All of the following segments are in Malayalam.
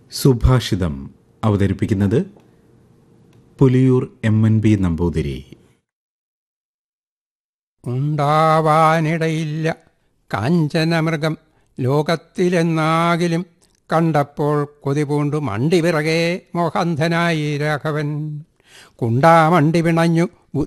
സുഭാഷിതം അവതരിപ്പിക്കുന്നത് Puliyur M N B Namboothiri ഉണ്ടാവാനിടയില്ല കാഞ്ചനമൃഗം ലോകത്തിലെന്നാകിലും കണ്ടപ്പോൾ കൊതിപൂണ്ടു മണ്ടി പിറകെ മോഹന്ധനായി രാഘവൻ കുണ്ടാമണ്ടി പിണഞ്ഞു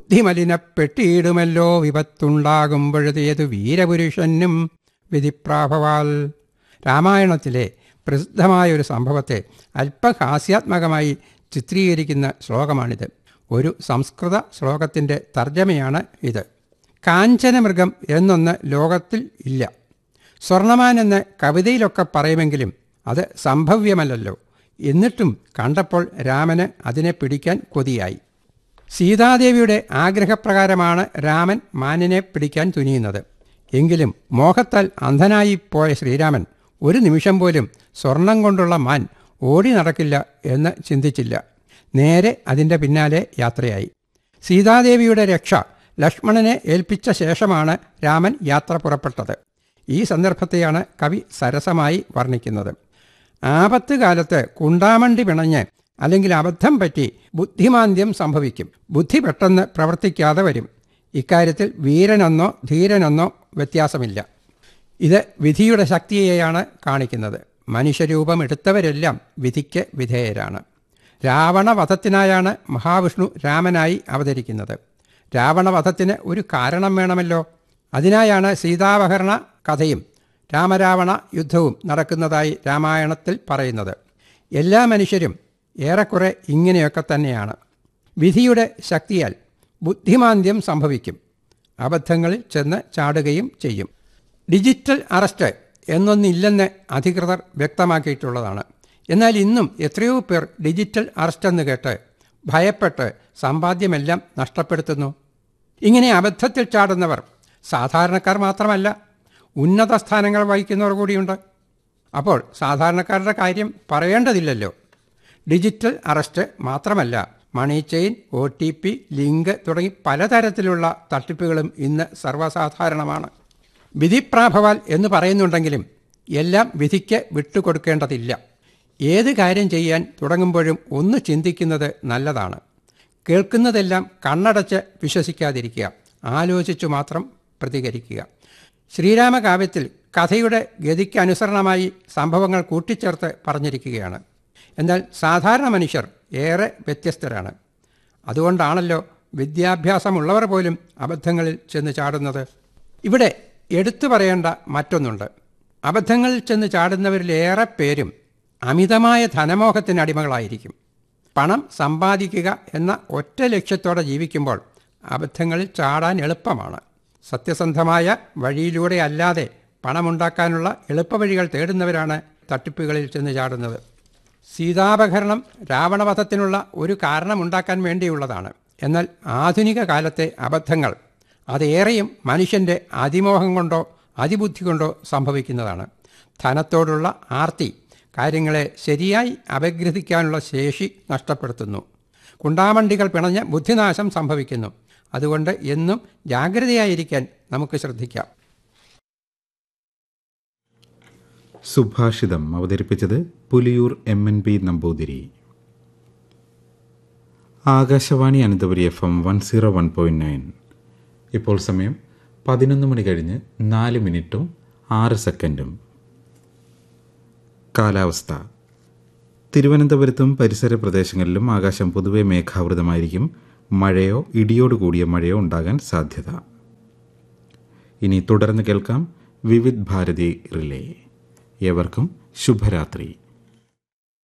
ബുദ്ധിമലിനപ്പെട്ടിയിടുമല്ലോ വിപത്തുണ്ടാകുമ്പോഴതേതു വീരപുരുഷനും വിധിപ്രാഭവാൽ രാമായണത്തിലെ പ്രസിദ്ധമായ ഒരു സംഭവത്തെ അല്പഹാസ്യാത്മകമായി ചിത്രീകരിക്കുന്ന ശ്ലോകമാണിത് ഒരു സംസ്കൃത ശ്ലോകത്തിൻ്റെ തർജ്ജമയാണ് ഇത് കാഞ്ചനമൃഗം എന്നൊന്ന് ലോകത്തിൽ ഇല്ല സ്വർണമാൻ എന്ന് കവിതയിലൊക്കെ പറയുമെങ്കിലും അത് സംഭവ്യമല്ലല്ലോ എന്നിട്ടും കണ്ടപ്പോൾ രാമന് അതിനെ പിടിക്കാൻ കൊതിയായി സീതാദേവിയുടെ ആഗ്രഹപ്രകാരമാണ് രാമൻ മാനിനെ പിടിക്കാൻ തുനിയുന്നത് എങ്കിലും മോഹത്താൽ അന്ധനായി പോയ ശ്രീരാമൻ ഒരു നിമിഷം പോലും സ്വർണം കൊണ്ടുള്ള മാൻ ഓടി നടക്കില്ല എന്ന് ചിന്തിച്ചില്ല നേരെ അതിൻ്റെ പിന്നാലെ യാത്രയായി സീതാദേവിയുടെ രക്ഷ ലക്ഷ്മണനെ ഏൽപ്പിച്ച ശേഷമാണ് രാമൻ യാത്ര പുറപ്പെട്ടത് ഈ സന്ദർഭത്തെയാണ് കവി സരസമായി വർണ്ണിക്കുന്നത് ആപത്ത് കാലത്ത് കുണ്ടാമണ്ടി പിണഞ്ഞ് അല്ലെങ്കിൽ അബദ്ധം പറ്റി ബുദ്ധിമാന്ദ്യം സംഭവിക്കും ബുദ്ധി പെട്ടെന്ന് പ്രവർത്തിക്കാതെ വരും ഇക്കാര്യത്തിൽ വീരനെന്നോ ധീരനെന്നോ വ്യത്യാസമില്ല ഇത് വിധിയുടെ ശക്തിയെയാണ് കാണിക്കുന്നത് മനുഷ്യരൂപം എടുത്തവരെല്ലാം വിധിക്ക് വിധേയരാണ് രാവണവധത്തിനായാണ് മഹാവിഷ്ണു രാമനായി അവതരിക്കുന്നത് രാവണവധത്തിന് ഒരു കാരണം വേണമല്ലോ അതിനായാണ് സീതാപഹരണ കഥയും രാമരാവണ യുദ്ധവും നടക്കുന്നതായി രാമായണത്തിൽ പറയുന്നത് എല്ലാ മനുഷ്യരും ഏറെക്കുറെ ഇങ്ങനെയൊക്കെ തന്നെയാണ് വിധിയുടെ ശക്തിയാൽ ബുദ്ധിമാന്ദ്യം സംഭവിക്കും അബദ്ധങ്ങളിൽ ചെന്ന് ചാടുകയും ചെയ്യും ഡിജിറ്റൽ അറസ്റ്റ് എന്നൊന്നില്ലെന്ന് അധികൃതർ വ്യക്തമാക്കിയിട്ടുള്ളതാണ് എന്നാൽ ഇന്നും എത്രയോ പേർ ഡിജിറ്റൽ അറസ്റ്റ് എന്ന് കേട്ട് ഭയപ്പെട്ട് സമ്പാദ്യമെല്ലാം നഷ്ടപ്പെടുത്തുന്നു ഇങ്ങനെ അബദ്ധത്തിൽ ചാടുന്നവർ സാധാരണക്കാർ മാത്രമല്ല ഉന്നത സ്ഥാനങ്ങൾ വഹിക്കുന്നവർ കൂടിയുണ്ട് അപ്പോൾ സാധാരണക്കാരുടെ കാര്യം പറയേണ്ടതില്ലല്ലോ ഡിജിറ്റൽ അറസ്റ്റ് മാത്രമല്ല money chain O T P link തുടങ്ങി പലതരത്തിലുള്ള തട്ടിപ്പുകളും ഇന്ന് സർവ്വസാധാരണമാണ് വിധിപ്രാഭവാൽ എന്ന് പറയുന്നുണ്ടെങ്കിലും എല്ലാം വിധിക്ക് വിട്ടുകൊടുക്കേണ്ടതില്ല ഏത് കാര്യം ചെയ്യാൻ തുടങ്ങുമ്പോഴും ഒന്ന് ചിന്തിക്കുന്നത് നല്ലതാണ് കേൾക്കുന്നതെല്ലാം കണ്ണടച്ച് വിശ്വസിക്കാതിരിക്കുക ആലോചിച്ചു മാത്രം പ്രതികരിക്കുക ശ്രീരാമകാവ്യത്തിൽ കഥയുടെ ഗതിക്ക് അനുസരണമായി സംഭവങ്ങൾ കൂട്ടിച്ചേർത്ത് പറഞ്ഞിരിക്കുകയാണ് എന്നാൽ സാധാരണ മനുഷ്യർ ഏറെ വ്യത്യസ്തരാണ് അതുകൊണ്ടാണല്ലോ വിദ്യാഭ്യാസമുള്ളവർ പോലും അബദ്ധങ്ങളിൽ ചെന്ന് ചാടുന്നത് ഇവിടെ എടുത്തു പറയേണ്ട മറ്റൊന്നുണ്ട് അബദ്ധങ്ങളിൽ ചെന്ന് ചാടുന്നവരിലേറെ പേരും അമിതമായ ധനമോഹത്തിന് അടിമകളായിരിക്കും പണം സമ്പാദിക്കുക എന്ന ഒറ്റ ലക്ഷ്യത്തോടെ ജീവിക്കുമ്പോൾ അബദ്ധങ്ങളിൽ ചാടാൻ എളുപ്പമാണ് സത്യസന്ധമായ വഴിയിലൂടെ അല്ലാതെ പണമുണ്ടാക്കാനുള്ള എളുപ്പവഴികൾ തേടുന്നവരാണ് തട്ടിപ്പുകളിൽ ചെന്ന് ചാടുന്നത് സീതാപഹരണം രാവണവധത്തിനുള്ള ഒരു കാരണമുണ്ടാക്കാൻ വേണ്ടിയുള്ളതാണ് എന്നാൽ ആധുനിക കാലത്തെ അബദ്ധങ്ങൾ അതേറെയും മനുഷ്യൻ്റെ അതിമോഹം കൊണ്ടോ അതിബുദ്ധി കൊണ്ടോ സംഭവിക്കുന്നതാണ് ധനത്തോടുള്ള ആർത്തി കാര്യങ്ങളെ ശരിയായി അപഗ്രഥിക്കാനുള്ള ശേഷി നഷ്ടപ്പെടുത്തുന്നു കുണ്ടാമണ്ടികൾ പിണഞ്ഞ് ബുദ്ധിനാശം സംഭവിക്കുന്നു അതുകൊണ്ട് എന്നും ജാഗ്രതയായിരിക്കാൻ നമുക്ക് ശ്രദ്ധിക്കാം സുഭാഷിതം അവതരിപ്പിച്ചത് Puliyur M N B Namboothiri Akashvani Ananthapuri F M one zero one point nine ഇപ്പോൾ സമയം പതിനൊന്ന് മണി കഴിഞ്ഞ് നാല് മിനിറ്റും ആറ് സെക്കൻഡും കാലാവസ്ഥ തിരുവനന്തപുരത്തും പരിസര പ്രദേശങ്ങളിലും ആകാശം പൊതുവെ മേഘാവൃതമായിരിക്കും മഴയോ ഇടിയോട് കൂടിയ മഴയോ ഉണ്ടാകാൻ സാധ്യത ഇനി തുടർന്ന് കേൾക്കാം വിവിധ് ഭാരതി റിലേ ഏവർക്കും ശുഭരാത്രി